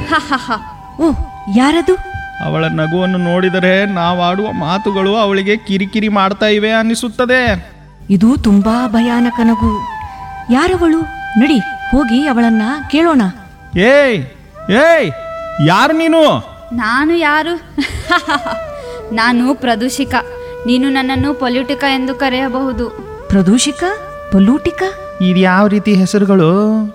ಹ ಹ ಹ ಓ ಯಾರದು ಅವಳ ನಗುವನ್ನು ನೋಡಿದರೆ ನಾವಾಡುವ ಮಾತುಗಳು ಅವಳಿಗೆ ಕಿರಿಕಿರಿ ಮಾಡ್ತಾ ಇವೆ ಅನ್ನಿಸುತ್ತದೆ ಇದು ತುಂಬಾ ಭಯಾನಕ ನಗು ಯಾರವಳು ನಡಿ ಹೋಗಿ ಅವಳನ್ನ ಕೇಳೋಣ ಏಯ್ ಏಯ್ ಯಾರು ನೀನು ನಾನು ಯಾರು ನಾನು ಪ್ರದೂಷಿಕ ನೀನು ನನ್ನನ್ನು ಪೊಲಿಟಿಕ ಎಂದು ಕರೆಯಬಹುದು ಪ್ರದೂಷಿಕ ಪೊಲೂಟಿಕ ಇದು ಯಾವ ರೀತಿ ಹೆಸರುಗಳು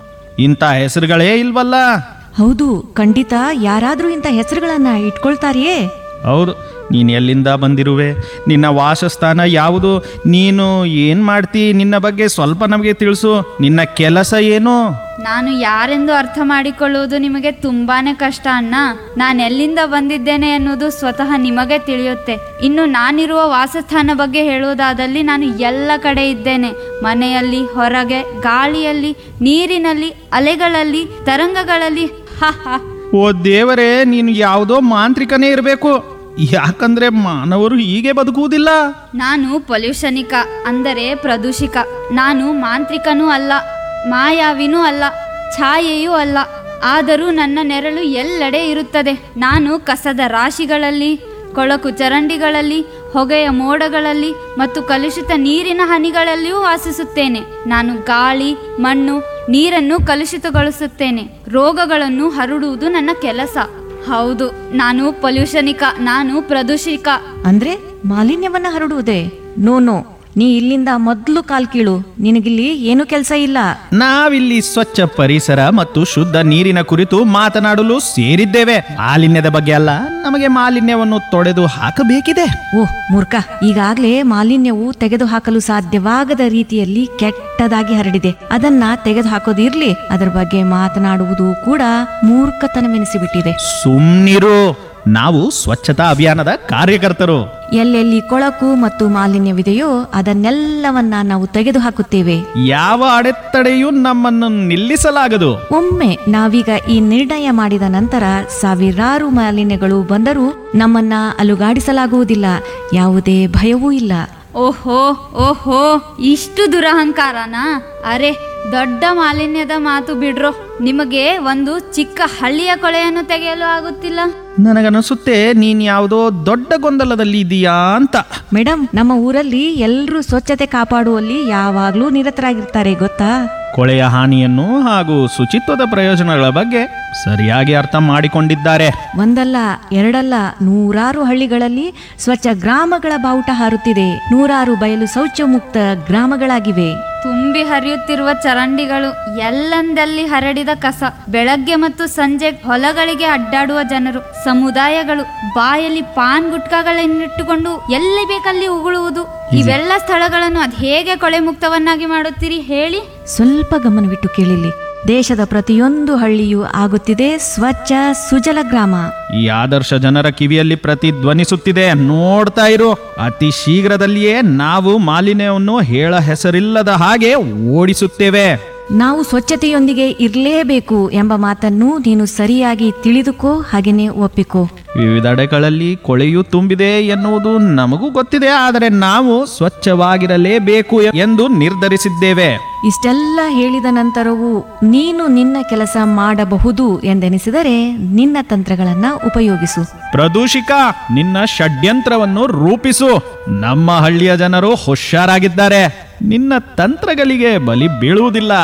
ಇಂಥ ಹೆಸರುಗಳೇ ಇಲ್ವಲ್ಲ ಹೌದು ಖಂಡಿತ ಯಾರಾದ್ರೂ ಇಂಥ ಹೆಸರುಗಳನ್ನ ಇಟ್ಕೊಳ್ತಾರಿಯೇ ಹೌದು ನೀನು ಎಲ್ಲಿಂದ ಬಂದಿರುವೆ ನಿನ್ನ ವಾಸಸ್ಥಾನ ಯಾವುದು ನೀನು ಏನು ಮಾಡ್ತಿ ನಿನ್ನ ಬಗ್ಗೆ ಸ್ವಲ್ಪ ನಮಗೆ ತಿಳಿಸು ನಿನ್ನ ಕೆಲಸ ಏನು ನಾನು ಯಾರೆಂದು ಅರ್ಥ ಮಾಡಿಕೊಳ್ಳುವುದು ನಿಮಗೆ ತುಂಬಾನೇ ಕಷ್ಟ ಅಣ್ಣ ನಾನು ಎಲ್ಲಿಂದ ಬಂದಿದ್ದೇನೆ ಎನ್ನುವುದು ಸ್ವತಃ ನಿಮಗೆ ತಿಳಿಯುತ್ತೆ ಇನ್ನು ನಾನಿರುವ ವಾಸಸ್ಥಾನ ಬಗ್ಗೆ ಹೇಳುವುದಾದಲ್ಲಿ ನಾನು ಎಲ್ಲ ಕಡೆ ಇದ್ದೇನೆ ಮನೆಯಲ್ಲಿ ಹೊರಗೆ ಗಾಳಿಯಲ್ಲಿ ನೀರಿನಲ್ಲಿ ಅಲೆಗಳಲ್ಲಿ ತರಂಗಗಳಲ್ಲಿ ಹ ಹ ಓ ದೇವರೇ ನೀನು ಯಾವುದೋ ಮಾಂತ್ರಿಕನೇ ಇರಬೇಕು ಯಾಕಂದ್ರೆ ಮಾನವರು ಹೀಗೆ ಬದುಕುವುದಿಲ್ಲ ನಾನು ಪೊಲ್ಯೂಷನಿಕ ಅಂದರೆ ಪ್ರದೂಷಿಕ ನಾನು ಮಾಂತ್ರಿಕನೂ ಅಲ್ಲ ಮಾಯಾವಿನೂ ಅಲ್ಲ ಛಾಯೆಯೂ ಅಲ್ಲ ಆದರೂ ನನ್ನ ನೆರಳು ಎಲ್ಲೆಡೆ ಇರುತ್ತದೆ ನಾನು ಕಸದ ರಾಶಿಗಳಲ್ಲಿ ಕೊಳಕು ಚರಂಡಿಗಳಲ್ಲಿ ಹೊಗೆಯ ಮೋಡಗಳಲ್ಲಿ ಮತ್ತು ಕಲುಷಿತ ನೀರಿನ ಹನಿಗಳಲ್ಲಿಯೂ ವಾಸಿಸುತ್ತೇನೆ ನಾನು ಗಾಳಿ ಮಣ್ಣು ನೀರನ್ನು ಕಲುಷಿತಗೊಳಿಸುತ್ತೇನೆ ರೋಗಗಳನ್ನು ಹರಡುವುದು ನನ್ನ ಕೆಲಸ ಹೌದು ನಾನು ಪೊಲ್ಯೂಷನಿಕ ನಾನು ಪ್ರದೂಷಿಕ ಅಂದ್ರೆ ಮಾಲಿನ್ಯವನ್ನ ಹರಡುವುದೇ ನೋ ನೋ ನೀ ಇಲ್ಲಿಂದ ಮೊದ್ಲು ಕಾಲ್ ಕೀಳು ನಿನಗಿಲ್ಲಿ ಏನು ಕೆಲಸ ಇಲ್ಲ ನಾವಿಲ್ಲಿ ಸ್ವಚ್ಛ ಪರಿಸರ ಮತ್ತು ಶುದ್ಧ ನೀರಿನ ಕುರಿತು ಮಾತನಾಡಲು ಸೇರಿದ್ದೇವೆ ಮಾಲಿನ್ಯದ ಬಗ್ಗೆ ಅಲ್ಲ ನಮಗೆ ಮಾಲಿನ್ಯವನ್ನು ತೊಡೆದು ಹಾಕಬೇಕಿದೆ ಓಹ್ ಮೂರ್ಖ ಈಗಾಗ್ಲೇ ಮಾಲಿನ್ಯವು ತೆಗೆದುಹಾಕಲು ಸಾಧ್ಯವಾಗದ ರೀತಿಯಲ್ಲಿ ಕೆಟ್ಟದಾಗಿ ಹರಡಿದೆ ಅದನ್ನ ತೆಗೆದುಹಾಕೋದು ಇರ್ಲಿ ಅದರ ಬಗ್ಗೆ ಮಾತನಾಡುವುದು ಕೂಡ ಮೂರ್ಖತನವೆನಿಸಿಬಿಟ್ಟಿದೆ ಸುಮ್ನಿರು ನಾವು ಸ್ವಚ್ಛತಾ ಅಭಿಯಾನದ ಕಾರ್ಯಕರ್ತರು ಎಲ್ಲೆಲ್ಲಿ ಕೊಳಕು ಮತ್ತು ಮಾಲಿನ್ಯವಿದೆಯೋ ಅದನ್ನೆಲ್ಲವನ್ನ ನಾವು ತೆಗೆದುಹಾಕುತ್ತೇವೆ ಯಾವ ಅಡೆತಡೆಯೂ ನಮ್ಮನ್ನು ನಿಲ್ಲಿಸಲಾಗದು ಒಮ್ಮೆ ನಾವೀಗ ಈ ನಿರ್ಣಯ ಮಾಡಿದ ನಂತರ ಸಾವಿರಾರು ಮಾಲಿನ್ಯಗಳು ಬಂದರೂ ನಮ್ಮನ್ನ ಅಲುಗಾಡಿಸಲಾಗುವುದಿಲ್ಲ ಯಾವುದೇ ಭಯವೂ ಇಲ್ಲ ಓಹೋ ಓಹೋ ಇಷ್ಟು ದುರಹಂಕಾರನಾ ಅರೆ ದೊಡ್ಡ ಮಾಲಿನ್ಯದ ಮಾತು ಬಿಡ್ರೋ ನಿಮಗೆ ಒಂದು ಚಿಕ್ಕ ಹಳ್ಳಿಯ ಕೊಳೆಯನ್ನು ತೆಗೆಯಲು ಆಗುತ್ತಿಲ್ಲ ನನಗನ್ನಿಸುತ್ತೆ ನೀನ್ ಯಾವುದೋ ದೊಡ್ಡ ಗೊಂದಲದಲ್ಲಿ ಇದೀಯಾ ಅಂತ ಮೇಡಮ್ ನಮ್ಮ ಊರಲ್ಲಿ ಎಲ್ಲರೂ ಸ್ವಚ್ಛತೆ ಕಾಪಾಡುವಲ್ಲಿ ಯಾವಾಗ್ಲೂ ನಿರತರಾಗಿರ್ತಾರೆ ಗೊತ್ತಾ ಕೊಳೆಯ ಹಾನಿಯನ್ನು ಹಾಗೂ ಶುಚಿತ್ವದ ಪ್ರಯೋಜನಗಳ ಬಗ್ಗೆ ಸರಿಯಾಗಿ ಅರ್ಥ ಮಾಡಿಕೊಂಡಿದ್ದಾರೆ ಒಂದಲ್ಲ ಎರಡಲ್ಲ ನೂರಾರು ಹಳ್ಳಿಗಳಲ್ಲಿ ಸ್ವಚ್ಛ ಗ್ರಾಮಗಳ ಬಾವುಟ ಹಾರುತ್ತಿದೆ ನೂರಾರು ಬಯಲು ಶೌಚ ಮುಕ್ತ ಗ್ರಾಮಗಳಾಗಿವೆ ತುಂಬಿ ಹರಿಯುತ್ತಿರುವ ಚರಂಡಿಗಳು ಎಲ್ಲಂದಲ್ಲಿ ಹರಡಿದ ಕಸ ಬೆಳಗ್ಗೆ ಮತ್ತು ಸಂಜೆ ಹೊಲಗಳಿಗೆ ಅಡ್ಡಾಡುವ ಜನರು ಸಮುದಾಯಗಳು ಬಾಯಲ್ಲಿ ಪಾನ್ ಗುಟ್ಕಾಗಳನ್ನಿಟ್ಟುಕೊಂಡು ಎಲ್ಲಿ ಬೇಕಲ್ಲಿ ಉಗುಳುವುದು ಇವೆಲ್ಲ ಸ್ಥಳಗಳನ್ನು ಅದ್ ಹೇಗೆ ಕೊಳೆ ಮುಕ್ತವನ್ನಾಗಿ ಮಾಡುತ್ತೀರಿ ಹೇಳಿ ಸ್ವಲ್ಪ ಗಮನವಿಟ್ಟು ಕೇಳಿಲ್ಲಿ ದೇಶದ ಪ್ರತಿಯೊಂದು ಹಳ್ಳಿಯೂ ಆಗುತ್ತಿದೆ ಸ್ವಚ್ಛ ಸುಜಲ ಗ್ರಾಮ ಈ ಆದರ್ಶ ಜನರ ಕಿವಿಯಲ್ಲಿ ಪ್ರತಿಧ್ವನಿಸುತ್ತಿದೆ ನೋಡ್ತಾ ಇರು ಅತಿ ಶೀಘ್ರದಲ್ಲಿಯೇ ನಾವು ಮಾಲಿನ್ಯವನ್ನು ಹೇಳ ಹೆಸರಿಲ್ಲದ ಹಾಗೆ ಓಡಿಸುತ್ತೇವೆ ನಾವು ಸ್ವಚ್ಛತೆಯೊಂದಿಗೆ ಇರಲೇಬೇಕು ಎಂಬ ಮಾತನ್ನು ನೀನು ಸರಿಯಾಗಿ ತಿಳಿದುಕೋ ಹಾಗೆಯೇ ಒಪ್ಪಿಕೋ ವಿವಿಧೆಡೆಗಳಲ್ಲಿ ಕೊಳೆಯು ತುಂಬಿದೆ ಎನ್ನುವುದು ನಮಗೂ ಗೊತ್ತಿದೆ ಆದರೆ ನಾವು ಸ್ವಚ್ಛವಾಗಿರಲೇಬೇಕು ಎಂದು ನಿರ್ಧರಿಸಿದ್ದೇವೆ ಇಷ್ಟೆಲ್ಲ ಹೇಳಿದ ನಂತರವೂ ನೀನು ನಿನ್ನ ಕೆಲಸ ಮಾಡಬಹುದು ಎಂದೆನಿಸಿದರೆ ನಿನ್ನ ತಂತ್ರಗಳನ್ನ ಉಪಯೋಗಿಸು ಪ್ರದೂಷಿಕ ನಿನ್ನ ಷಡ್ಯಂತ್ರವನ್ನು ರೂಪಿಸು ನಮ್ಮ ಹಳ್ಳಿಯ ಜನರು ಹುಷಾರಾಗಿದ್ದಾರೆ ನಿನ್ನ ತಂತ್ರಗಳಿಗೆ ಬಲಿ ಬೀಳುವುದಿಲ್ಲ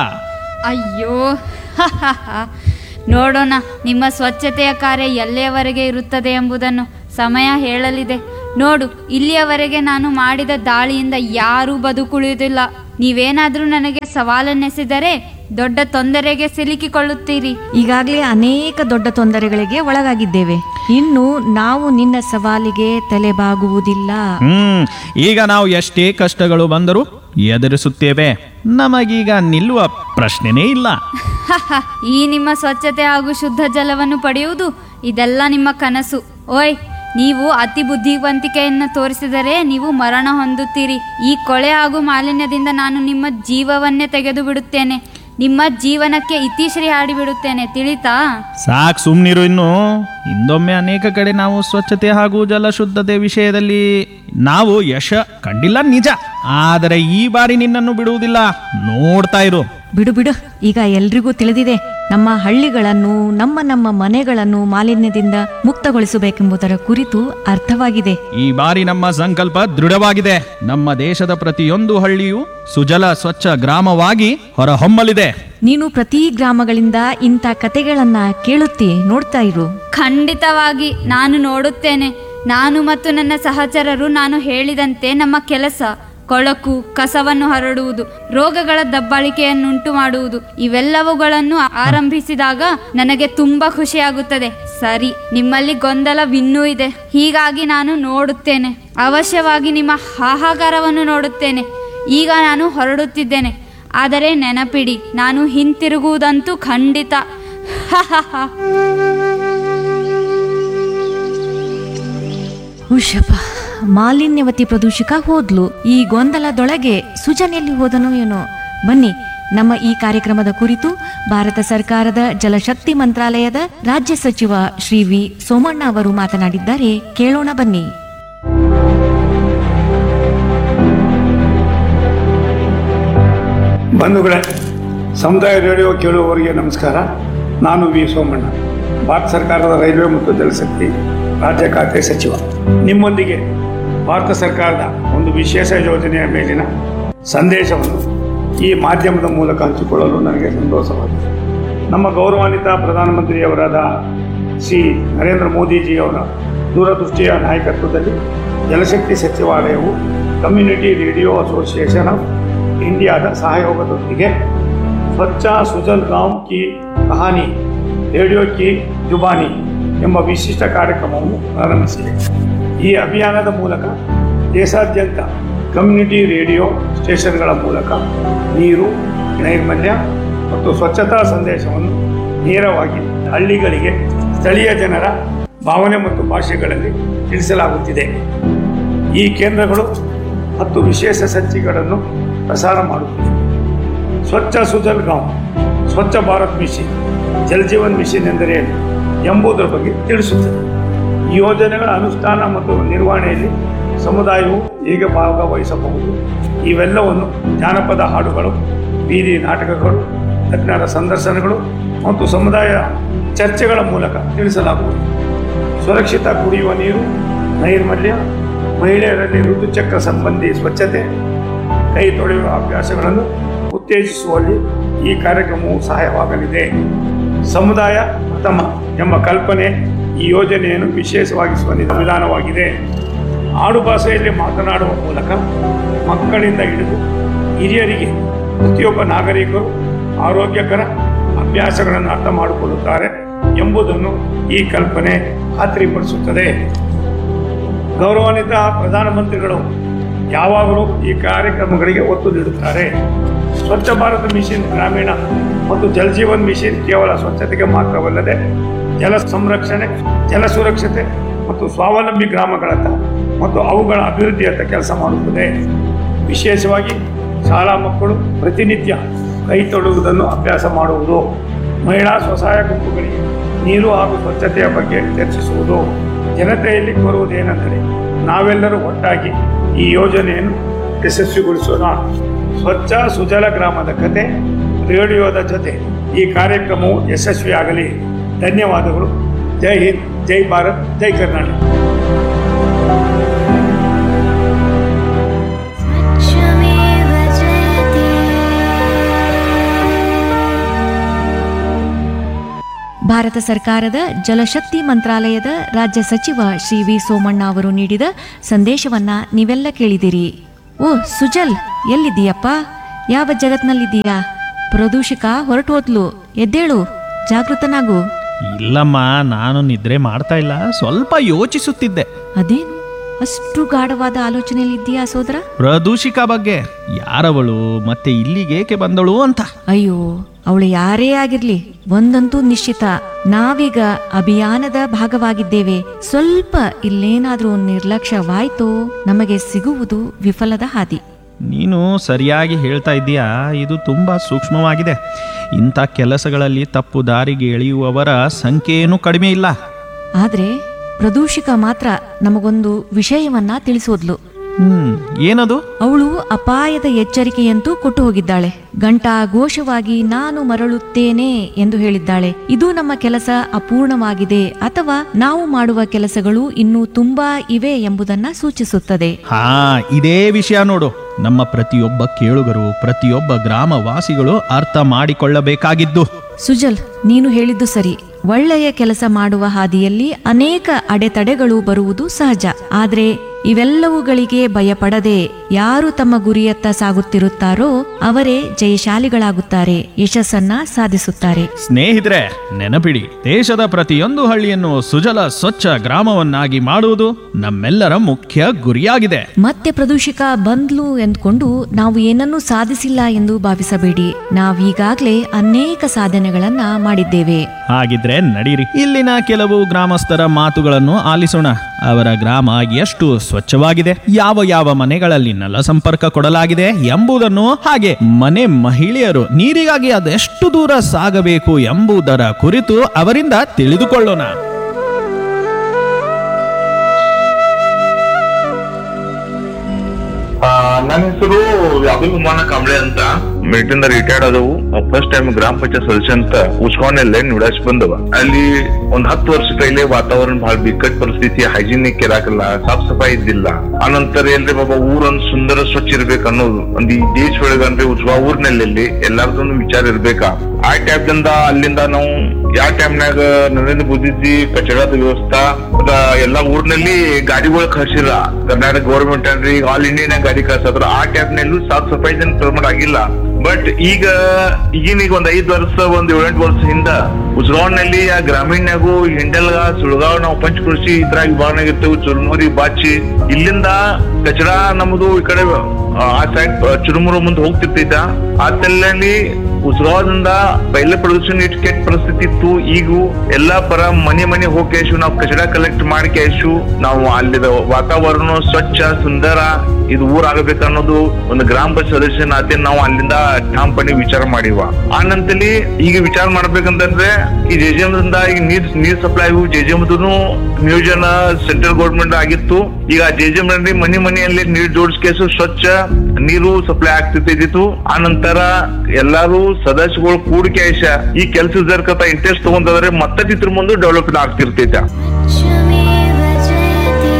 ಅಯ್ಯೋ ನೋಡೋಣ ನಿಮ್ಮ ಸ್ವಚ್ಛತೆಯ ಕಾರ್ಯ ಎಲ್ಲಿಯವರೆಗೆ ಇರುತ್ತದೆ ಎಂಬುದನ್ನು ಸಮಯ ಹೇಳಲಿದೆ ನೋಡು ಇಲ್ಲಿಯವರೆಗೆ ನಾನು ಮಾಡಿದ ದಾಳಿಯಿಂದ ಯಾರೂ ಬದುಕುಳಿಯುವುದಿಲ್ಲ ನೀವೇನಾದರೂ ನನಗೆ ಸವಾಲನ್ನೆಸೆದರೆ ದೊಡ್ಡ ತೊಂದರೆಗೆ ಸಿಲುಕಿಕೊಳ್ಳುತ್ತೀರಿ ಈಗಾಗಲೇ ಅನೇಕ ದೊಡ್ಡ ತೊಂದರೆಗಳಿಗೆ ಒಳಗಾಗಿದ್ದೇವೆ ಇನ್ನು ನಾವು ನಿನ್ನ ಸವಾಲಿಗೆ ತಲೆಬಾಗುವುದಿಲ್ಲ ಹ್ಮ್ ಈಗ ನಾವು ಎಷ್ಟೇ ಕಷ್ಟಗಳು ಬಂದರೂ ಎದುರಿಸುತ್ತೇವೆ ನಮಗೀಗ ನಿಲ್ಲುವ ಪ್ರಶ್ನೆನೇ ಇಲ್ಲ ಈ ನಿಮ್ಮ ಸ್ವಚ್ಛತೆ ಹಾಗೂ ಶುದ್ಧ ಜಲವನ್ನು ಪಡೆಯುವುದು ಇದೆಲ್ಲ ನಿಮ್ಮ ಕನಸು ಓಯ್ ನೀವು ಅತಿ ಬುದ್ಧಿವಂತಿಕೆಯನ್ನು ತೋರಿಸಿದರೆ ನೀವು ಮರಣ ಹೊಂದುತ್ತೀರಿ ಈ ಕೊಳೆ ಹಾಗೂ ಮಾಲಿನ್ಯದಿಂದ ನಾನು ನಿಮ್ಮ ಜೀವವನ್ನೇ ತೆಗೆದು ಬಿಡುತ್ತೇನೆ ನಿಮ್ಮ ಜೀವನಕ್ಕೆ ಇತಿಶ್ರೀ ಹಾಡಿಬಿಡುತ್ತೇನೆ ತಿಳಿತಾ ಸಾಕ್ ಸುಮ್ನಿರು ಇನ್ನು ಹಿಂದೊಮ್ಮೆ ಅನೇಕ ಕಡೆ ನಾವು ಸ್ವಚ್ಛತೆ ಹಾಗೂ ಜಲ ಶುದ್ಧತೆ ವಿಷಯದಲ್ಲಿ ನಾವು ಯಶ ಕಂಡಿಲ್ಲ ನಿಜ ಆದರೆ ಈ ಬಾರಿ ನಿನ್ನನ್ನು ಬಿಡುವುದಿಲ್ಲ ನೋಡ್ತಾ ಇರು ಬಿಡು ಬಿಡು ಈಗ ಎಲ್ರಿಗೂ ತಿಳಿದಿದೆ ನಮ್ಮ ಹಳ್ಳಿಗಳನ್ನು ನಮ್ಮ ನಮ್ಮ ಮನೆಗಳನ್ನು ಮಾಲಿನ್ಯದಿಂದ ಮುಕ್ತಗೊಳಿಸಬೇಕೆಂಬುದರ ಕುರಿತು ಅರ್ಥವಾಗಿದೆ ಈ ಬಾರಿ ನಮ್ಮ ಸಂಕಲ್ಪ ದೃಢವಾಗಿದೆ ನಮ್ಮ ದೇಶದ ಪ್ರತಿಯೊಂದು ಹಳ್ಳಿಯು ಸುಜಲ ಸ್ವಚ್ಛ ಗ್ರಾಮವಾಗಿ ಹೊರಹೊಮ್ಮಲಿದೆ ನೀನು ಪ್ರತಿ ಗ್ರಾಮಗಳಿಂದ ಇಂಥ ಕತೆಗಳನ್ನ ಕೇಳುತ್ತಿ ನೋಡ್ತಾ ಇರು ಖಂಡಿತವಾಗಿ ನಾನು ನೋಡುತ್ತೇನೆ ನಾನು ಮತ್ತು ನನ್ನ ಸಹಚರರು ನಾನು ಹೇಳಿದಂತೆ ನಮ್ಮ ಕೆಲಸ ಕೊಳಕು ಕಸವನ್ನು ಹರಡುವುದು ರೋಗಗಳ ದಬ್ಬಾಳಿಕೆಯನ್ನುಂಟು ಮಾಡುವುದು ಇವೆಲ್ಲವುಗಳನ್ನು ಆರಂಭಿಸಿದಾಗ ನನಗೆ ತುಂಬಾ ಖುಷಿಯಾಗುತ್ತದೆ ಸರಿ ನಿಮ್ಮಲ್ಲಿ ಗೊಂದಲವಿನ್ನೂ ಇದೆ ಹೀಗಾಗಿ ನಾನು ನೋಡುತ್ತೇನೆ ಅವಶ್ಯವಾಗಿ ನಿಮ್ಮ ಹಾಹಾಕಾರವನ್ನು ನೋಡುತ್ತೇನೆ ಈಗ ನಾನು ಹೊರಡುತ್ತಿದ್ದೇನೆ ಆದರೆ ನೆನಪಿಡಿ ನಾನು ಹಿಂತಿರುಗುವುದಂತೂ ಖಂಡಿತ ಹುಷಪ್ಪ ಮಾಲಿನ್ಯವತಿ ಪ್ರದೂಷಕ ಹೋದ್ಲು ಈ ಗೊಂದಲದೊಳಗೆ ಸುಜನೆಯಲ್ಲಿ ಹೋದನೋ ಏನೋ ಬನ್ನಿ ನಮ್ಮ ಈ ಕಾರ್ಯಕ್ರಮದ ಕುರಿತು ಭಾರತ ಸರ್ಕಾರದ ಜಲಶಕ್ತಿ ಮಂತ್ರಾಲಯದ ರಾಜ್ಯ ಸಚಿವ ಶ್ರೀ ವಿ ಸೋಮಣ್ಣ ಅವರು ಮಾತನಾಡಿದ್ದಾರೆ ಕೇಳೋಣ ಬನ್ನಿ ಬಂಧುಗಳೇ ಸಮುದಾಯ ರೇಡಿಯೋ ಕೇಳುವವರಿಗೆ ನಮಸ್ಕಾರ ನಾನು ವಿ ಸೋಮಣ್ಣ ಭಾರತ ಸರ್ಕಾರದ ರೈಲ್ವೆ ಮತ್ತು ಜಲಶಕ್ತಿ ರಾಜ್ಯ ಖಾತೆ ಸಚಿವ ನಿಮ್ಮೊಂದಿಗೆ ಭಾರತ ಸರ್ಕಾರದ ಒಂದು ವಿಶೇಷ ಯೋಜನೆಯ ಮೇಲಿನ ಸಂದೇಶವನ್ನು ಈ ಮಾಧ್ಯಮದ ಮೂಲಕ ಹಂಚಿಕೊಳ್ಳಲು ನನಗೆ ಸಂತೋಷವಾಗಿದೆ ನಮ್ಮ ಗೌರವಾನ್ವಿತ ಪ್ರಧಾನಮಂತ್ರಿಯವರಾದ ಶ್ರೀ ನರೇಂದ್ರ ಮೋದಿಜಿಯವರ ದೂರದೃಷ್ಟಿಯ ನಾಯಕತ್ವದಲ್ಲಿ ಜಲಶಕ್ತಿ ಸಚಿವಾಲಯವು ಕಮ್ಯುನಿಟಿ ರೇಡಿಯೋ ಅಸೋಸಿಯೇಷನ್ ಆಫ್ ಇಂಡಿಯಾದ ಸಹಯೋಗದೊಂದಿಗೆ ಸ್ವಚ್ಛ ಸುಜಲ್ ಗಾಂವ್ ಕಿ ಕಹಾನಿ ರೇಡಿಯೋ ಕಿ ಜುಬಾನಿ ಎಂಬ ವಿಶಿಷ್ಟ ಕಾರ್ಯಕ್ರಮವನ್ನು ಪ್ರಾರಂಭಿಸಿದೆ ಈ ಅಭಿಯಾನದ ಮೂಲಕ ದೇಶಾದ್ಯಂತ ಕಮ್ಯುನಿಟಿ ರೇಡಿಯೋ ಸ್ಟೇಷನ್ಗಳ ಮೂಲಕ ನೀರು ನೈರ್ಮಲ್ಯ ಮತ್ತು ಸ್ವಚ್ಛತಾ ಸಂದೇಶವನ್ನು ನೇರವಾಗಿ ಹಳ್ಳಿಗಳಿಗೆ ಸ್ಥಳೀಯ ಜನರ ಭಾವನೆ ಮತ್ತು ಭಾಷೆಗಳಲ್ಲಿ ತಿಳಿಸಲಾಗುತ್ತಿದೆ ಈ ಕೇಂದ್ರಗಳು ಹತ್ತು ವಿಶೇಷ ಸಂಚಿಕೆಗಳನ್ನು ಪ್ರಸಾರ ಮಾಡುತ್ತಿದೆ ಸ್ವಚ್ಛ ಸುಜಲ್ ಗಾಂವ್ ಸ್ವಚ್ಛ ಭಾರತ್ ಮಿಷನ್ ಜಲ್ ಜೀವನ್ ಮಿಷನ್ ಎಂದರೇನು ಎಂಬುದರ ಬಗ್ಗೆ ತಿಳಿಸುತ್ತದೆ ಈ ಯೋಜನೆಗಳ ಅನುಷ್ಠಾನ ಮತ್ತು ನಿರ್ವಹಣೆಯಲ್ಲಿ ಸಮುದಾಯವು ಹೇಗೆ ಭಾಗವಹಿಸಬಹುದು ಇವೆಲ್ಲವನ್ನು ಜಾನಪದ ಹಾಡುಗಳು ಬೀದಿ ನಾಟಕಗಳು ತಜ್ಞರ ಸಂದರ್ಶನಗಳು ಮತ್ತು ಸಮುದಾಯ ಚರ್ಚೆಗಳ ಮೂಲಕ ತಿಳಿಸಲಾಗುವುದು ಸುರಕ್ಷಿತ ಕುಡಿಯುವ ನೀರು ನೈರ್ಮಲ್ಯ ಮಹಿಳೆಯರಲ್ಲಿ ಋತುಚಕ್ರ ಸಂಬಂಧಿ ಸ್ವಚ್ಛತೆ ಕೈ ತೊಳೆಯುವ ಅಭ್ಯಾಸಗಳನ್ನು ಉತ್ತೇಜಿಸುವಲ್ಲಿ ಈ ಕಾರ್ಯಕ್ರಮವು ಸಹಾಯವಾಗಲಿದೆ ಸಮುದಾಯ ಪ್ರಥಮ ಎಂಬ ಕಲ್ಪನೆ ಈ ಯೋಜನೆಯನ್ನು ವಿಶೇಷವಾಗಿಸುವ ವಿಧಾನವಾಗಿದೆ ಆಡು ಭಾಷೆಯಲ್ಲಿ ಮಾತನಾಡುವ ಮೂಲಕ ಮಕ್ಕಳಿಂದ ಹಿಡಿದು ಹಿರಿಯರಿಗೆ ಪ್ರತಿಯೊಬ್ಬ ನಾಗರಿಕರು ಆರೋಗ್ಯಕರ ಅಭ್ಯಾಸಗಳನ್ನು ಅರ್ಥ ಮಾಡಿಕೊಳ್ಳುತ್ತಾರೆ ಎಂಬುದನ್ನು ಈ ಕಲ್ಪನೆ ಖಾತ್ರಿಪಡಿಸುತ್ತದೆ ಗೌರವಾನ್ವಿತ ಪ್ರಧಾನಮಂತ್ರಿಗಳು ಯಾವಾಗಲೂ ಈ ಕಾರ್ಯಕ್ರಮಗಳಿಗೆ ಒತ್ತು ನೀಡುತ್ತಾರೆ ಸ್ವಚ್ಛ ಭಾರತ ಮಿಷನ್ ಗ್ರಾಮೀಣ ಮತ್ತು ಜಲ್ ಜೀವನ್ ಮಿಷನ್ ಕೇವಲ ಸ್ವಚ್ಛತೆಗೆ ಮಾತ್ರವಲ್ಲದೆ ಜಲ ಸಂರಕ್ಷಣೆ ಜಲ ಸುರಕ್ಷತೆ ಮತ್ತು ಸ್ವಾವಲಂಬಿ ಗ್ರಾಮಗಳತ್ತ ಮತ್ತು ಅವುಗಳ ಅಭಿವೃದ್ಧಿಯತ್ತ ಕೆಲಸ ಮಾಡುತ್ತದೆ ವಿಶೇಷವಾಗಿ ಶಾಲಾ ಮಕ್ಕಳು ಪ್ರತಿನಿತ್ಯ ಕೈ ತೊಡುವುದನ್ನು ಅಭ್ಯಾಸ ಮಾಡುವುದು ಮಹಿಳಾ ಸ್ವಸಹಾಯ ಗುಂಪುಗಳಿಗೆ ನೀರು ಹಾಗೂ ಸ್ವಚ್ಛತೆಯ ಬಗ್ಗೆ ಚರ್ಚಿಸುವುದು ಜನತೆಯಲ್ಲಿ ಕೋರುವುದೇನೆಂದರೆ ನಾವೆಲ್ಲರೂ ಒಟ್ಟಾಗಿ ಈ ಯೋಜನೆಯನ್ನು ಯಶಸ್ವಿಗೊಳಿಸೋಣ ಸ್ವಚ್ಛ ಸುಜಲ ಗ್ರಾಮದ ಕತೆ ರೇಡಿಯೋದ ಜೊತೆ ಈ ಕಾರ್ಯಕ್ರಮವು ಯಶಸ್ವಿಯಾಗಲಿ ಧನ್ಯವಾದಗಳು ಜೈ ಹಿಂದ್ ಜೈ ಭಾರತ್ ಜೈ ಕರ್ನಾಟಕ स्वच्छमेव जयते ಭಾರತ ಸರ್ಕಾರದ ಜಲಶಕ್ತಿ ಮಂತ್ರಾಲಯದ ರಾಜ್ಯ ಸಚಿವ ಶ್ರೀ ವಿ ಸೋಮಣ್ಣ ಅವರು ನೀಡಿದ ಸಂದೇಶವನ್ನ ನೀವೆಲ್ಲ ಕೇಳಿದಿರಿ ಓ ಸುಜಲ್ ಎಲ್ಲಿದ್ದೀಯಪ್ಪ ಯಾವ ಜಗತ್ನಲ್ಲಿದ್ದೀಯಾ ಪ್ರದೂಷಕ ಹೊರಟು ಹೋದ್ಲು ಎದ್ದೇಳು ಜಾಗೃತನಾಗು ಇಲ್ಲಮ್ಮ ನಾನು ನಿದ್ರೆ ಮಾಡ್ತಾ ಇಲ್ಲ ಸ್ವಲ್ಪ ಯೋಚಿಸುತ್ತಿದ್ದೆ ಅದೇನು ಅಷ್ಟು ಗಾಢವಾದ ಆಲೋಚನೆಯಲ್ಲಿದ್ದೀಯಾ ಸೋದರ ಪ್ರದೂಷಿಕ ಬಗ್ಗೆ ಯಾರವಳು ಮತ್ತೆ ಇಲ್ಲಿಗೇಕೆ ಬಂದಳು ಅಂತ ಅಯ್ಯೋ ಅವಳು ಯಾರೇ ಆಗಿರ್ಲಿ ಒಂದಂತೂ ನಿಶ್ಚಿತ ನಾವೀಗ ಅಭಿಯಾನದ ಭಾಗವಾಗಿದ್ದೇವೆ ಸ್ವಲ್ಪ ಇಲ್ಲೇನಾದ್ರೂ ನಿರ್ಲಕ್ಷ್ಯವಾಯ್ತೋ ನಮಗೆ ಸಿಗುವುದು ವಿಫಲದ ಹಾದಿ ನೀನು ಸರಿಯಾಗಿ ಹೇಳ್ತಾ ಇದ್ದೀಯಾ ಇದು ತುಂಬ ಸೂಕ್ಷ್ಮವಾಗಿದೆ ಇಂಥ ಕೆಲಸಗಳಲ್ಲಿ ತಪ್ಪು ದಾರಿಗೆ ಎಳೆಯುವವರ ಸಂಖ್ಯೆಯೇನೂ ಕಡಿಮೆ ಇಲ್ಲ ಆದ್ರೆ ಪ್ರದೂಷಿಕ ಮಾತ್ರ ನಮಗೊಂದು ವಿಷಯವನ್ನ ತಿಳಿಸೋದ್ಲು ಹ್ಮ್ ಏನದು ಅವಳು ಅಪಾಯದ ಎಚ್ಚರಿಕೆಯಂತೂ ಕೊಟ್ಟು ಹೋಗಿದ್ದಾಳೆ ಘಂಟಾಘೋಷವಾಗಿ ನಾನು ಮರಳುತ್ತೇನೆ ಎಂದು ಹೇಳಿದ್ದಾಳೆ ಇದು ನಮ್ಮ ಕೆಲಸ ಅಪೂರ್ಣವಾಗಿದೆ ಅಥವಾ ನಾವು ಮಾಡುವ ಕೆಲಸಗಳು ಇನ್ನೂ ತುಂಬಾ ಇವೆ ಎಂಬುದನ್ನ ಸೂಚಿಸುತ್ತದೆ ಹಾ ಇದೇ ವಿಷಯ ನೋಡು ನಮ್ಮ ಪ್ರತಿಯೊಬ್ಬ ಕೇಳುಗರು ಪ್ರತಿಯೊಬ್ಬ ಗ್ರಾಮವಾಸಿಗಳು ಅರ್ಥ ಮಾಡಿಕೊಳ್ಳಬೇಕಾಗಿದ್ದು ಸುಜಲ್ ನೀನು ಹೇಳಿದ್ದು ಸರಿ ಒಳ್ಳೆಯ ಕೆಲಸ ಮಾಡುವ ಹಾದಿಯಲ್ಲಿ ಅನೇಕ ಅಡೆತಡೆಗಳು ಬರುವುದು ಸಹಜ ಆದ್ರೆ ಇವೆಲ್ಲವುಗಳಿಗೆ ಭಯಪಡದೆ ಯಾರು ತಮ್ಮ ಗುರಿಯತ್ತ ಸಾಗುತ್ತಿರುತ್ತಾರೋ ಅವರೇ ಜಯಶಾಲಿಗಳಾಗುತ್ತಾರೆ ಯಶಸ್ಸನ್ನ ಸಾಧಿಸುತ್ತಾರೆ ಸ್ನೇಹಿತರೆ ನೆನಪಿಡಿ ದೇಶದ ಪ್ರತಿಯೊಂದು ಹಳ್ಳಿಯನ್ನು ಸುಜಲ ಸ್ವಚ್ಛ ಗ್ರಾಮವನ್ನಾಗಿ ಮಾಡುವುದು ನಮ್ಮೆಲ್ಲರ ಮುಖ್ಯ ಗುರಿಯಾಗಿದೆ ಮತ್ತೆ ಪ್ರದೂಷಕ ಬಂದ್ಲು ಎಂದ್ಕೊಂಡು ನಾವು ಏನನ್ನೂ ಸಾಧಿಸಿಲ್ಲ ಎಂದು ಭಾವಿಸಬೇಡಿ ನಾವೀಗಾಗ್ಲೇ ಅನೇಕ ಸಾಧನೆಗಳನ್ನ ಮಾಡಿದ್ದೇವೆ ಹಾಗಿದ್ರೆ ನಡೀರಿ ಇಲ್ಲಿನ ಕೆಲವು ಗ್ರಾಮಸ್ಥರ ಮಾತುಗಳನ್ನು ಆಲಿಸೋಣ ಅವರ ಗ್ರಾಮ ಎಷ್ಟು ಸ್ವಚ್ಛವಾಗಿದೆ ಯಾವ ಯಾವ ಮನೆಗಳಲ್ಲಿ ನಲ ಸಂಪರ್ಕ ಕೊಡಲಾಗಿದೆ ಎಂಬುದನ್ನು ಹಾಗೆ ಮನೆ ಮಹಿಳೆಯರು ನೀರಿಗಾಗಿ ಅದೆಷ್ಟು ದೂರ ಸಾಗಬೇಕು ಎಂಬುದರ ಕುರಿತು ಅವರಿಂದ ತಿಳಿದುಕೊಳ್ಳೋಣ ಆ, ನನ್ನ ಹೆಸರು ಅಬ್ದುಲ್ ಹುಮಾನ ಕಾಂಬ್ಳೆ ಅಂತ ಮಿಲಿಟರಿಯಿಂದ ರಿಟೈರ್ಡ್ ಆದವು ಫಸ್ಟ್ ಟೈಮ್ ಗ್ರಾಮ ಪಂಚಾಯತ್ ಸದಸ್ಯ ಅಂತ ಉಸ್ಕಾನಲ್ಲೇ ನಿಡಾಸ್ ಬಂದವ ಅಲ್ಲಿ ಒಂದ್ ಹತ್ತು ವರ್ಷ ಕೈಲೇ ವಾತಾವರಣ ಬಹಳ ಬಿಕ್ಕಟ್ ಪರಿಸ್ಥಿತಿ ಹೈಜಿನಿಕ್ ಇರಾಕಲ್ಲ ಸಾಫ್ ಸಫಾಯಿ ಇದ್ದಿಲ್ಲ ಆನಂತರ ಎಲ್ರಿ ಬಾಬಾ ಊರೊಂದ್ ಸುಂದರ ಸ್ವಚ್ಛ ಇರ್ಬೇಕು ಅನ್ನೋದು ಒಂದ್ ಈ ದೇಶ ಒಳಗಂದ್ರೆ ಉಸ್ವಾ ಊರ್ನಲ್ಲಿ ಎಲ್ಲಾರ್ದು ವಿಚಾರ ಇರ್ಬೇಕಾ ಆ ಟೈಪ್ದಿಂದ ಅಲ್ಲಿಂದ ನಾವು ಯಾವ ಟೈಮ್ನಾಗ ನರೇಂದ್ರ ಮೋದಿಜಿ ಕಚಡದ ವ್ಯವಸ್ಥಾ ಅದ ಎಲ್ಲಾ ಊರ್ನಲ್ಲಿ ಗಾಡಿಗಳು ಕಳ್ಸಿರ ಕರ್ನಾಟಕ ಗೌರ್ಮೆಂಟ್ ಅನ್ರಿ ಆಲ್ ಇಂಡಿಯಾನಾಗ ಗಾಡಿ ಕಳ್ಸದ್ರ ಆ ಟೈಮ್ನಲ್ಲೂ ಸಾಫ್ ಸಫಾಯಿ ಜನ ಪ್ರಮಾಣ ಆಗಿಲ್ಲ ಬಟ್ ಈಗ ಈಗಿನ ಈಗ ಒಂದ್ ಐದ್ ವರ್ಷ ಒಂದ್ ಏಳೆಂಟು ವರ್ಷ ಹಿಂದ ಉಸ್ರಾವ್ನಲ್ಲಿ ಆ ಗ್ರಾಮೀಣಾಗು ಹಿಂಡಲ್ಗ ಸುಳ್ಗಾವ್ ನಾವು ಪಂಚಕೃಷಿ ಇದ್ರಾಗ ವಿಭಾಗನಾಗ ಇರ್ತೇವೆ ಚುರುಮುರಿ ಬಾಚಿ ಇಲ್ಲಿಂದ ಕಚಡ ನಮ್ದು ಈ ಕಡೆ ಆ ಸೈಡ್ ಚುರುಮುರು ಮುಂದೆ ಹೋಗ್ತಿರ್ತೈತ ಆ ತೆಲ್ಲಲ್ಲಿ ಉಸ್ರಾವದಿಂದ ಪೈಲೆ ಪ್ರೊಡಕ್ಷನ್ ಇಟ್ ಕೆಟ್ಟ ಪರಿಸ್ಥಿತಿ ಇತ್ತು ಈಗ ಎಲ್ಲಾ ಪರ ಮನೆ ಮನೆ ಹೋಗಿ ಕೇಶು ನಾವು ಕಚಡ ಕಲೆಕ್ಟ್ ಮಾಡಿ ಕೇಶು ನಾವು ಅಲ್ಲಿದ ವಾತಾವರಣ ಸ್ವಚ್ಛ ಸುಂದರ ಇದು ಊರಾಗಬೇಕು ಅನ್ನೋದು ಒಂದು ಗ್ರಾಮ ಪಂಚಾಯತ್ ಸದಸ್ಯನಾತೆ ನಾವು ಅಲ್ಲಿಂದ ಠಾಮ್ ಪಣಿ ವಿಚಾರ ಮಾಡಿವ ಆ ನಂತರಲ್ಲಿ ಈಗ ವಿಚಾರ ಮಾಡ್ಬೇಕಂತಂದ್ರೆ ಈ ಜೆಜೆಮ್ದಿಂದ ಈಗ ನೀರ್ ನೀರ್ ಸಪ್ಲೈ ಜೆಜೆಮ್ದು ನಿಯೋಜನ ಸೆಂಟ್ರಲ್ ಗೌರ್ಮೆಂಟ್ ಆಗಿತ್ತು ಈಗ ಜೆಜೆಮ್ ನಲ್ಲಿ ಮನೆ ಮನೆಯಲ್ಲಿ ನೀರ್ ಜೋಡಿಸ್ಕೇಸು ಸ್ವಚ್ಛ ನೀರು ಸಪ್ಲೈ ಆಗ್ತಿದ್ದಿತ್ತು ಆ ನಂತರ ಎಲ್ಲಾರು ಸದಸ್ಯಗಳು ಕೂಡಿಕೆ ಆಯ್ಸ ಈ ಕೆಲಸದ ಇಂಟ್ರೆಸ್ಟ್ ತಗೊಂಡ್ರೆ ಮತ್ತೆ ಚಿತ್ರ ಮುಂದೆ ಡೆವಲಪ್ಮೆಂಟ್ ಆಗ್ತಿರ್ತೈತೆ स्वमेव जयते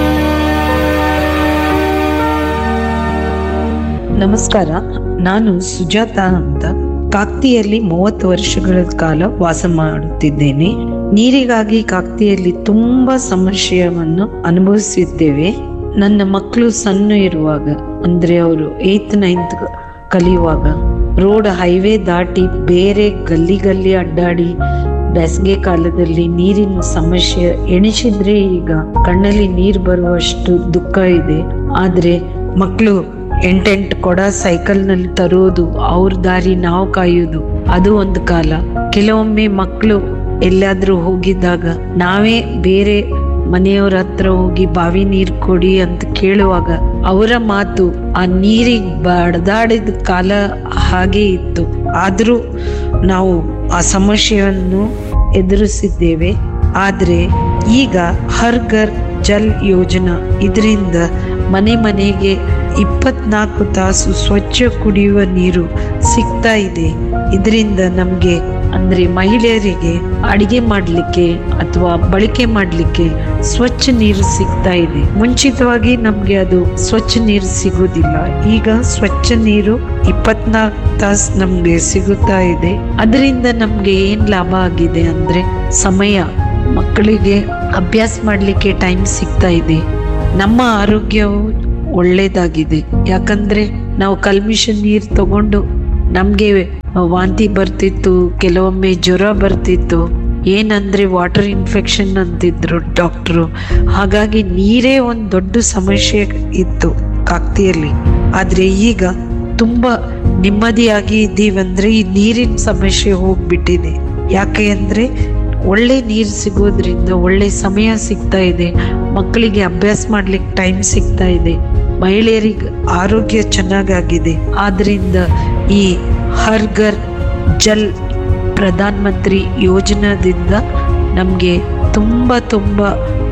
ನಮಸ್ಕಾರ ನಾನು ಸುಜಾತ ಅಂತ ಕಾಕ್ತಿಯಲ್ಲಿ ಮೂವತ್ತು ವರ್ಷಗಳ ಕಾಲ ವಾಸ ಮಾಡುತ್ತಿದ್ದೇನೆ ನೀರಿಗಾಗಿ ಕಾಕ್ತಿಯಲ್ಲಿ ತುಂಬಾ ಸಮಸ್ಯೆಯನ್ನು ಅನುಭವಿಸಿದ್ದೇವೆ ನನ್ನ ಮಕ್ಕಳು ಸಣ್ಣ ಇರುವಾಗ ಅಂದ್ರೆ ಅವರು ಏತ್ ನೈನ್ತ್ ಕಲಿಯುವಾಗ ರೋಡ್ ಹೈವೇ ದಾಟಿ ಬೇರೆ ಗಲ್ಲಿ ಗಲ್ಲಿ ಅಡ್ಡಾಡಿ ಬೇಸಿಗೆ ಕಾಲದಲ್ಲಿ ನೀರಿನ ಸಮಸ್ಯೆ ಎಣಿಸಿದ್ರೆ ಈಗ ಕಣ್ಣಲ್ಲಿ ನೀರು ಬರುವಷ್ಟು ದುಃಖ ಇದೆ ಆದ್ರೆ ಮಕ್ಕಳು ಎಂಟೆಂಟು ಕೊಡ ಸೈಕಲ್ ನಲ್ಲಿ ತರೋದು ಅವ್ರ ದಾರಿ ನಾವು ಕಾಯೋದು ಅದು ಒಂದು ಕಾಲ ಕೆಲವೊಮ್ಮೆ ಮಕ್ಕಳು ಎಲ್ಲಾದ್ರೂ ಹೋಗಿದ್ದಾಗ ನಾವೇ ಬೇರೆ ಮನೆಯವ್ರ ಹತ್ರ ಹೋಗಿ ಬಾವಿ ನೀರ್ ಕೊಡಿ ಅಂತ ಕೇಳುವಾಗ ಅವರ ಮಾತು ಆ ನೀರಿಗೆ ಬಡದಾಡಿದ ಕಾಲ ಹಾಗೆ ಇತ್ತು ಆದ್ರೂ ನಾವು ಆ ಸಮಸ್ಯೆಯನ್ನು ಎದುರಿಸಿದ್ದೇವೆ ಆದ್ರೆ ಈಗ ಹರ್ ಘರ್ ಜಲ್ ಯೋಜನಾ ಇದರಿಂದ ಮನೆ ಮನೆಗೆ ಇಪ್ಪತ್ನಾಲ್ಕು ತಾಸು ಸ್ವಚ್ಛ ಕುಡಿಯುವ ನೀರು ಸಿಗ್ತಾ ಇದೆ ಇದರಿಂದ ನಮ್ಗೆ ಅಂದ್ರೆ ಮಹಿಳೆಯರಿಗೆ ಅಡಿಗೆ ಮಾಡ್ಲಿಕ್ಕೆ ಅಥವಾ ಬಳಕೆ ಮಾಡ್ಲಿಕ್ಕೆ ಸ್ವಚ್ಛ ನೀರು ಸಿಗ್ತಾ ಇದೆ ಮುಂಚಿತವಾಗಿ ನಮ್ಗೆ ಅದು ಸ್ವಚ್ಛ ನೀರು ಸಿಗೋದಿಲ್ಲ ಈಗ ಸ್ವಚ್ಛ ನೀರು ಇಪ್ಪತ್ನಾಲ್ಕು ತಾಸು ನಮ್ಗೆ ಸಿಗುತ್ತಾ ಇದೆ ಅದರಿಂದ ನಮ್ಗೆ ಏನ್ ಲಾಭ ಆಗಿದೆ ಅಂದ್ರೆ ಸಮಯ ಮಕ್ಕಳಿಗೆ ಅಭ್ಯಾಸ ಮಾಡ್ಲಿಕ್ಕೆ ಟೈಮ್ ಸಿಗ್ತಾ ಇದೆ ನಮ್ಮ ಆರೋಗ್ಯವು ಒಳ್ಳೇದಾಗಿದೆ ಯಾಕಂದ್ರೆ ನಾವು ಕಲ್ಮಿಷ ನೀರ್ ತಗೊಂಡು ನಮ್ಗೆ ವಾಂತಿ ಬರ್ತಿತ್ತು ಕೆಲವೊಮ್ಮೆ ಜ್ವರ ಬರ್ತಿತ್ತು ಏನಂದ್ರೆ ವಾಟರ್ ಇನ್ಫೆಕ್ಷನ್ ಅಂತಿದ್ರು ಡಾಕ್ಟ್ರು ಹಾಗಾಗಿ ನೀರೇ ಒಂದು ದೊಡ್ಡ ಸಮಸ್ಯೆ ಇತ್ತು ಕಾಕ್ತಿಯಲ್ಲಿ ಆದ್ರೆ ಈಗ ತುಂಬಾ ನೆಮ್ಮದಿಯಾಗಿ ಇದ್ದೀವಂದ್ರೆ ಈ ನೀರಿನ ಸಮಸ್ಯೆ ಹೋಗ್ಬಿಟ್ಟಿದೆ ಯಾಕೆ ಅಂದ್ರೆ ಒಳ್ಳೆ ನೀರು ಸಿಗೋದ್ರಿಂದ ಒಳ್ಳೆ ಸಮಯ ಸಿಗ್ತಾ ಇದೆ ಮಕ್ಕಳಿಗೆ ಅಭ್ಯಾಸ ಮಾಡ್ಲಿಕ್ಕೆ ಟೈಮ್ ಸಿಗ್ತಾ ಇದೆ ಮಹಿಳೆಯರಿಗೆ ಆರೋಗ್ಯ ಚೆನ್ನಾಗಾಗಿದೆ ಆದ್ರಿಂದ ಈ ಹರ್ ಘರ್ ಜಲ್ ಪ್ರಧಾನ ಮಂತ್ರಿ ಯೋಜನಾದಿಂದ ನಮಗೆ ತುಂಬ ತುಂಬ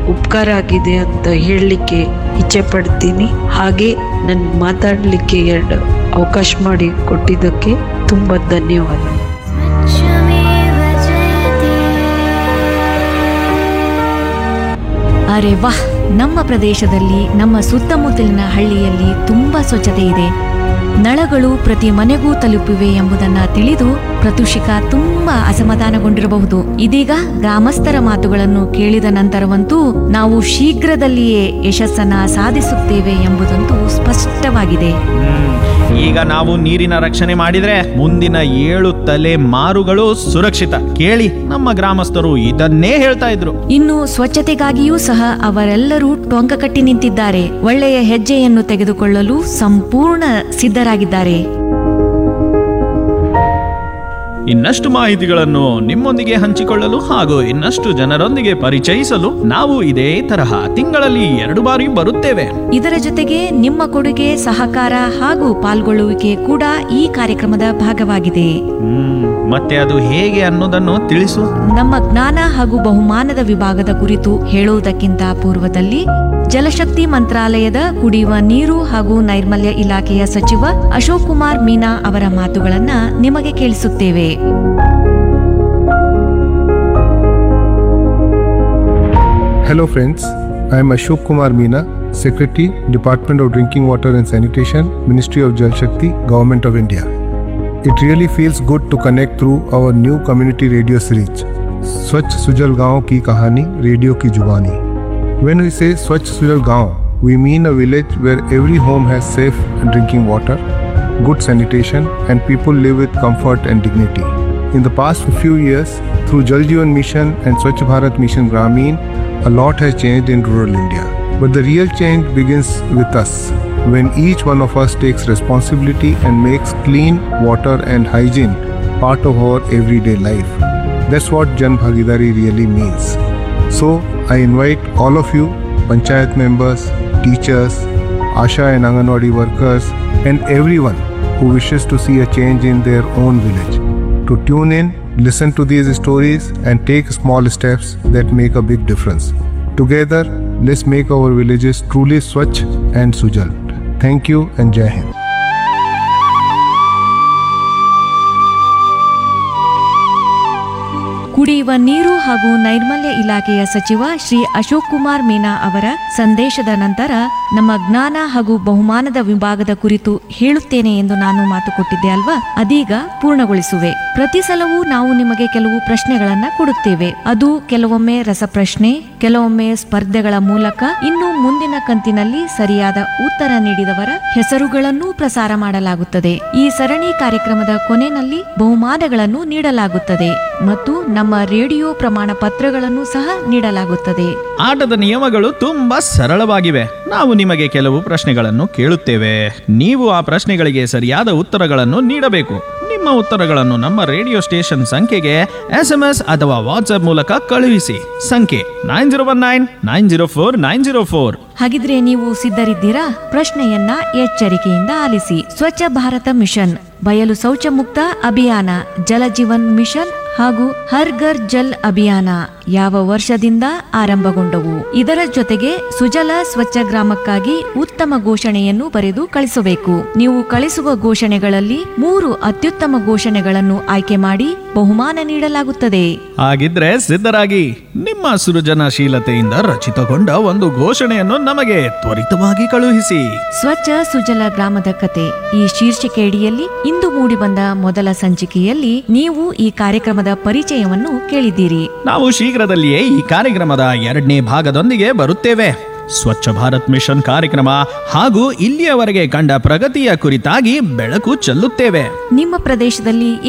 ಉಪಕಾರ ಆಗಿದೆ ಅಂತ ಹೇಳಲಿಕ್ಕೆ ಇಚ್ಛೆ ಪಡ್ತೀನಿ ಹಾಗೆ ನನ್ ಮಾತಾಡ್ಲಿಕ್ಕೆ ಎರಡು ಅವಕಾಶ ಮಾಡಿ ಕೊಟ್ಟಿದ್ದಕ್ಕೆ ತುಂಬಾ ಧನ್ಯವಾದ स्वच्छमेव जयते ಅರೆ ವಾಹ್ ನಮ್ಮ ಪ್ರದೇಶದಲ್ಲಿ ನಮ್ಮ ಸುತ್ತಮುತ್ತಲಿನ ಹಳ್ಳಿಯಲ್ಲಿ ತುಂಬಾ ಸ್ವಚ್ಛತೆ ಇದೆ ನಳಗಳು ಪ್ರತಿ ಮನೆಗೂ ತಲುಪಿವೆ ಎಂಬುದನ್ನ ತಿಳಿದು ಪ್ರತುಷಿಕ ತುಂಬಾ ಅಸಮಾಧಾನಗೊಂಡಿರಬಹುದು ಇದೀಗ ಗ್ರಾಮಸ್ಥರ ಮಾತುಗಳನ್ನು ಕೇಳಿದ ನಂತರವಂತೂ ನಾವು ಶೀಘ್ರದಲ್ಲಿಯೇ ಯಶಸ್ಸನ್ನ ಸಾಧಿಸುತ್ತೇವೆ ಎಂಬುದಂತೂ ಸ್ಪಷ್ಟವಾಗಿದೆ ಹ್ಮ್. ಈಗ ನಾವು ನೀರಿನ ರಕ್ಷಣೆ ಮಾಡಿದ್ರೆ ಮುಂದಿನ ಏಳು ತಲೆ ಮಾರುಗಳು ಸುರಕ್ಷಿತ ಕೇಳಿ ನಮ್ಮ ಗ್ರಾಮಸ್ಥರು ಇದನ್ನೇ ಹೇಳ್ತಾ ಇದ್ರು ಇನ್ನು ಸ್ವಚ್ಛತೆಗಾಗಿಯೂ ಸಹ ಅವರೆಲ್ಲರೂ ಟೊಂಕ ಕಟ್ಟಿ ನಿಂತಿದ್ದಾರೆ ಒಳ್ಳೆಯ ಹೆಜ್ಜೆಯನ್ನು ತೆಗೆದುಕೊಳ್ಳಲು ಸಂಪೂರ್ಣ ಸಿದ್ಧರಾಗಿದ್ದಾರೆ ಇನ್ನಷ್ಟು ಮಾಹಿತಿಗಳನ್ನು ನಿಮ್ಮೊಂದಿಗೆ ಹಂಚಿಕೊಳ್ಳಲು ಹಾಗೂ ಇನ್ನಷ್ಟು ಜನರೊಂದಿಗೆ ಪರಿಚಯಿಸಲು ನಾವು ಇದೇ ತರಹ ತಿಂಗಳಲ್ಲಿ ಎರಡು ಬಾರಿ ಬರುತ್ತೇವೆ ಇದರ ಜೊತೆಗೆ ನಿಮ್ಮ ಕೊಡುಗೆ ಸಹಕಾರ ಹಾಗೂ ಪಾಲ್ಗೊಳ್ಳುವಿಕೆ ಕೂಡ ಈ ಕಾರ್ಯಕ್ರಮದ ಭಾಗವಾಗಿದೆ ಹ್ಮ್ ಮತ್ತೆ ಅದು ಹೇಗೆ ಅನ್ನೋದನ್ನು ತಿಳಿಸು ನಮ್ಮ ಜ್ಞಾನ ಹಾಗೂ ಬಹುಮಾನದ ವಿಭಾಗದ ಕುರಿತು ಹೇಳುವುದಕ್ಕಿಂತ ಪೂರ್ವದಲ್ಲಿ ಜಲಶಕ್ತಿ ಮಂತ್ರಾಲಯದ ಕುಡಿಯುವ ನೀರು ಹಾಗೂ ನೈರ್ಮಲ್ಯ ಇಲಾಖೆಯ ಸಚಿವ ಅಶೋಕ್ ಕುಮಾರ್ ಮೀನಾ ಅವರ ಮಾತುಗಳನ್ನ ನಿಮಗೆ ಕೇಳಿಸುತ್ತೇವೆ Hello friends, I am Ashok Kumar Meena, Secretary, Department of Drinking Water and Sanitation, Ministry of Jal Shakti, Government of India. It really feels good to connect through our new community radio series, Swachh Sujal Gaon Ki Kahani, Radio Ki Jubani. When we say Swachh Sujal Gaon, we mean a village where every home has safe drinking water, good sanitation, and people live with comfort and dignity. In the past few years, through Jal Jeevan Mission and Swachh Bharat Mission Grameen, a lot has changed in rural India. But the real change begins with us when each one of us takes responsibility and makes clean water and hygiene part of our everyday life. That's what Jan Bhagidari really means. So, I invite all of you, Panchayat members, teachers, Asha and Anganwadi workers, and everyone who wishes to see a change in their own village to tune in, listen to these stories, and take small steps that make a big difference. Together, let's make our villages truly Swachh and Sujal. Thank you and Jai Hind. ಕುಡಿಯುವ ನೀರು ಹಾಗೂ ನೈರ್ಮಲ್ಯ ಇಲಾಖೆಯ ಸಚಿವ ಶ್ರೀ ಅಶೋಕ್ ಕುಮಾರ್ ಮೀನಾ ಅವರ ಸಂದೇಶದ ನಂತರ ನಮ್ಮ ಜ್ಞಾನ ಹಾಗೂ ಬಹುಮಾನದ ವಿಭಾಗದ ಕುರಿತು ಹೇಳುತ್ತೇನೆ ಎಂದು ನಾನು ಮಾತು ಕೊಟ್ಟಿದ್ದೆ ಅಲ್ವಾ ಅದೀಗ ಪೂರ್ಣಗೊಳಿಸುವೆ ಪ್ರತಿ ಸಲವೂ ನಾವು ನಿಮಗೆ ಕೆಲವು ಪ್ರಶ್ನೆಗಳನ್ನ ಕೊಡುತ್ತೇವೆ ಅದು ಕೆಲವೊಮ್ಮೆ ರಸಪ್ರಶ್ನೆ ಕೆಲವೊಮ್ಮೆ ಸ್ಪರ್ಧೆಗಳ ಮೂಲಕ ಇನ್ನು ಮುಂದಿನ ಕಂತಿನಲ್ಲಿ ಸರಿಯಾದ ಉತ್ತರ ನೀಡಿದವರ ಹೆಸರುಗಳನ್ನು ಪ್ರಸಾರ ಮಾಡಲಾಗುತ್ತದೆ ಈ ಸರಣಿ ಕಾರ್ಯಕ್ರಮದ ಕೊನೆಯಲ್ಲಿ ಬಹುಮಾನಗಳನ್ನು ನೀಡಲಾಗುತ್ತದೆ ಮತ್ತು ನಮ್ಮ ರೇಡಿಯೋ ಪ್ರಮಾಣ ಪತ್ರಗಳನ್ನು ಸಹ ನೀಡಲಾಗುತ್ತದೆ ಆಟದ ನಿಯಮಗಳು ತುಂಬಾ ಸರಳವಾಗಿವೆ ನಾವು ನಿಮಗೆ ಕೆಲವು ಪ್ರಶ್ನೆಗಳನ್ನು ಕೇಳುತ್ತೇವೆ ನೀವು ಆ ಪ್ರಶ್ನೆಗಳಿಗೆ ಸರಿಯಾದ ಉತ್ತರಗಳನ್ನು ನೀಡಬೇಕು ನಿಮ್ಮ ಉತ್ತರಗಳನ್ನು ನಮ್ಮ ರೇಡಿಯೋ ಸ್ಟೇಷನ್ ಸಂಖ್ಯೆಗೆ ಎಸ್ ಎಂ ಎಸ್ ಅಥವಾ ವಾಟ್ಸ್ಆಪ್ ಮೂಲಕ ಕಳುಹಿಸಿ ಸಂಖ್ಯೆ nine zero one nine nine zero four nine zero four ಹಾಗಿದ್ರೆ ನೀವು ಸಿದ್ಧರಿದ್ದೀರಾ ಪ್ರಶ್ನೆಯನ್ನ ಎಚ್ಚರಿಕೆಯಿಂದ ಆಲಿಸಿ ಸ್ವಚ್ಛ ಭಾರತ ಮಿಷನ್ ಬಯಲು ಶೌಚ ಮುಕ್ತ ಅಭಿಯಾನ ಜಲ ಜೀವನ್ ಮಿಷನ್ ಹಾಗೂ ಹರ್ ಘರ್ ಜಲ್ ಅಭಿಯಾನ ಯಾವ ವರ್ಷದಿಂದ ಆರಂಭಗೊಂಡವು ಇದರ ಜೊತೆಗೆ ಸುಜಲ ಸ್ವಚ್ಛ ಗ್ರಾಮಕ್ಕಾಗಿ ಉತ್ತಮ ಘೋಷಣೆಯನ್ನು ಬರೆದು ಕಳಿಸಬೇಕು ನೀವು ಕಳಿಸುವ ಘೋಷಣೆಗಳಲ್ಲಿ ಮೂರು ಅತ್ಯುತ್ತಮ ಘೋಷಣೆಗಳನ್ನು ಆಯ್ಕೆ ಮಾಡಿ ಬಹುಮಾನ ನೀಡಲಾಗುತ್ತದೆ ಹಾಗಿದ್ರೆ ಸಿದ್ಧರಾಗಿ ನಿಮ್ಮ ಸೃಜನಶೀಲತೆಯಿಂದ ರಚಿತಗೊಂಡ ಒಂದು ಘೋಷಣೆಯನ್ನು ನಮಗೆ ತ್ವರಿತವಾಗಿ ಕಳುಹಿಸಿ ಸ್ವಚ್ಛ ಸುಜಲ ಗ್ರಾಮದ ಕತೆ ಈ ಶೀರ್ಷಿಕೆಯಡಿಯಲ್ಲಿ ಇಂದು ಮೂಡಿಬಂದ ಮೊದಲ ಸಂಚಿಕೆಯಲ್ಲಿ ನೀವು ಈ ಕಾರ್ಯಕ್ರಮದ ಪರಿಚಯವನ್ನು ಕೇಳಿದ್ದೀರಿ ನಾವು ಶೀಘ್ರದಲ್ಲಿಯೇ ಈ ಕಾರ್ಯಕ್ರಮದ ಎರಡನೇ ಭಾಗದೊಂದಿಗೆ ಬರುತ್ತೇವೆ ಸ್ವಚ್ಛ ಭಾರತ್ ಮಿಷನ್ ಕಾರ್ಯಕ್ರಮ ಹಾಗೂ ಇಲ್ಲಿಯವರೆಗೆ ಕಂಡ ಪ್ರಗತಿಯ ಕುರಿತಾಗಿ ಬೆಳಕು ಚೆಲ್ಲುತ್ತೇವೆ ನಿಮ್ಮ ಪ್ರದೇಶದಲ್ಲಿ